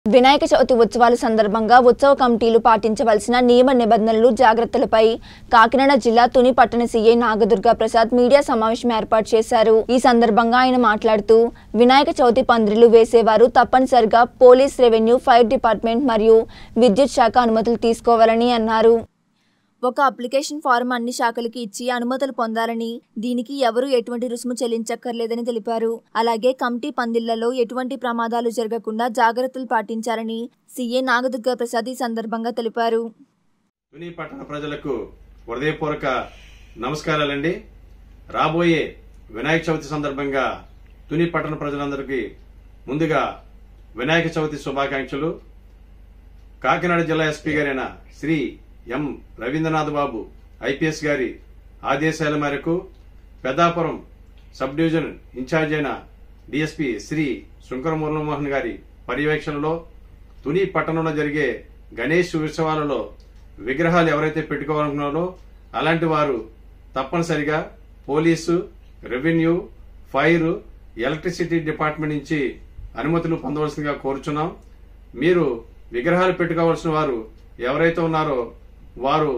వినాయక చవితి ఉత్సవాల సందర్భంగా ఉత్సవ కమిటీలు పాటించవలసిన నియమ నిబంధనలు జాగ్రత్తలపై కాకినాడ జిల్లా తుని పట్టణ సీఐ నాగదుర్గా ప్రసాద్ మీడియా సమావేశం ఏర్పాటు చేశారు ఈ సందర్భంగా ఆయన మాట్లాడుతూ వినాయక చవితి పందిరిలు వేసేవారు తప్పనిసరిగా పోలీస్ రెవెన్యూ ఫైర్ డిపార్ట్మెంట్ మరియు విద్యుత్ శాఖ అనుమతులు తీసుకోవాలని అన్నారు ఒక అప్లికేషన్ ఫారం అన్ని శాఖలకి ఇచ్చి అనుమతులు పొందాలని దీనికి ఎవరు ఎటువంటి రుసుము చెల్లించక్కర్లేదని తెలిపారు అలాగే కమిటీ పందిళ్లలో ఎటువంటి ప్రమాదాలు జరగకుండా జాగ్రత్తలు పాటించాలని సీఏ నాగదుర్గా ప్రసాద్ ఈ సందర్భంగా తెలిపారు తుని పట్టణ ప్రజలకు హృదయపూర్వక నమస్కారాలండి రాబోయే వినాయక చవితి సందర్భంగా తుని పట్టణ ప్రజలందరికీ ముందుగా వినాయక చవితి శుభాకాంక్షలు కాకినాడ జిల్లా ఎస్పీ గారైన శ్రీ ఎం రవీంద్రనాథ్ బాబు ఐపీఎస్ గారి ఆదేశాల మేరకు పెద్దాపురం సబ్ డివిజన్ ఇన్ఛార్జ్ అయిన డిఎస్పీ శ్రీ శంకర మురళీమోహన్ గారి పర్యవేక్షణలో తుని పట్టణంలో జరిగే గణేష్ ఉత్సవాలలో విగ్రహాలు ఎవరైతే పెట్టుకోవాలనుకున్నారో అలాంటి వారు తప్పనిసరిగా police revenue fire electricity department నుంచి అనుమతులు పొందవలసిందిగా కోరుచున్నాం మీరు విగ్రహాలు పెట్టుకోవాల్సిన వారు ఎవరైతే ఉన్నారో వారు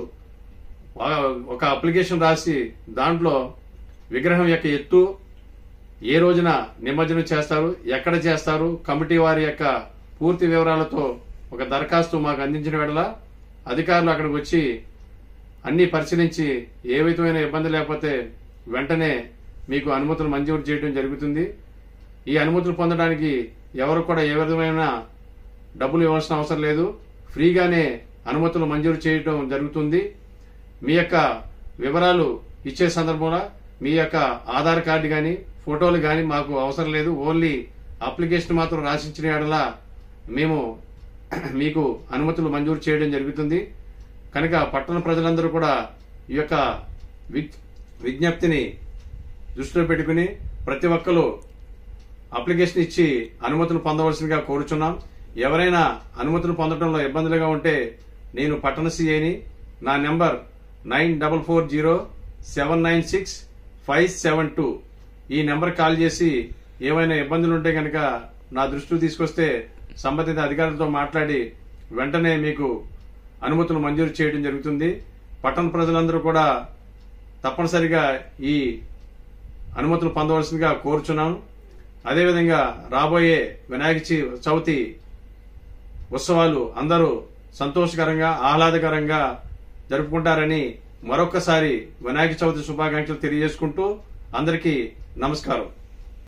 ఒక అప్లికేషన్ రాసి దాంట్లో విగ్రహం యొక్క ఎత్తు ఏ రోజున నిమజ్జనం చేస్తారు ఎక్కడ చేస్తారు కమిటీ వారి యొక్క పూర్తి వివరాలతో ఒక దరఖాస్తు మాకు అందించిన వేళ అధికారులు అక్కడికి వచ్చి అన్ని పరిశీలించి ఏ విధమైన ఇబ్బంది లేకపోతే వెంటనే మీకు అనుమతులు మంజూరు చేయడం జరుగుతుంది ఈ అనుమతులు పొందడానికి ఎవరు కూడా ఏ విధమైన డబ్బులు ఇవ్వాల్సిన అవసరం లేదు ఫ్రీగానే అనుమతులు మంజూరు చేయడం జరుగుతుంది మీ యొక్క వివరాలు ఇచ్చే సందర్భంలో మీ యొక్క ఆధార్ కార్డు కానీ ఫోటోలు కానీ మాకు అవసరం లేదు ఓన్లీ అప్లికేషన్ మాత్రం రాసించిన యెడల మేము మీకు అనుమతులు మంజూరు చేయడం జరుగుతుంది కనుక పట్టణ ప్రజలందరూ కూడా ఈ యొక్క విజ్- విజ్ఞప్తిని దృష్టిలో పెట్టుకుని ప్రతి ఒక్కరు అప్లికేషన్ ఇచ్చి అనుమతులు పొందవలసిందిగా కోరుచున్నాం ఎవరైనా అనుమతులు పొందడంలో ఇబ్బందులుగా ఉంటే నేను పట్టణ సిఐని నా number nine double four zero seven nine six five seven two ఈ నెంబర్ కాల్ చేసి ఏమైనా ఇబ్బందులు ఉంటే కనుక నా దృష్టికి తీసుకొస్తే సంబంధిత అధికారులతో మాట్లాడి వెంటనే మీకు అనుమతులు మంజూరు చేయడం జరుగుతుంది పట్టణ ప్రజలందరూ కూడా తప్పనిసరిగా ఈ అనుమతులు పొందవలసిందిగా కోరుచున్నాను అదేవిధంగా రాబోయే వినాయక చి- చవితి ఉత్సవాలు అందరూ సంతోషకరంగా ఆహ్లాదకరంగా జరుపుకుంటారని మరొక్కసారి వినాయక చవితి శుభాకాంక్షలు తెలియజేసుకుంటూ అందరికీ నమస్కారం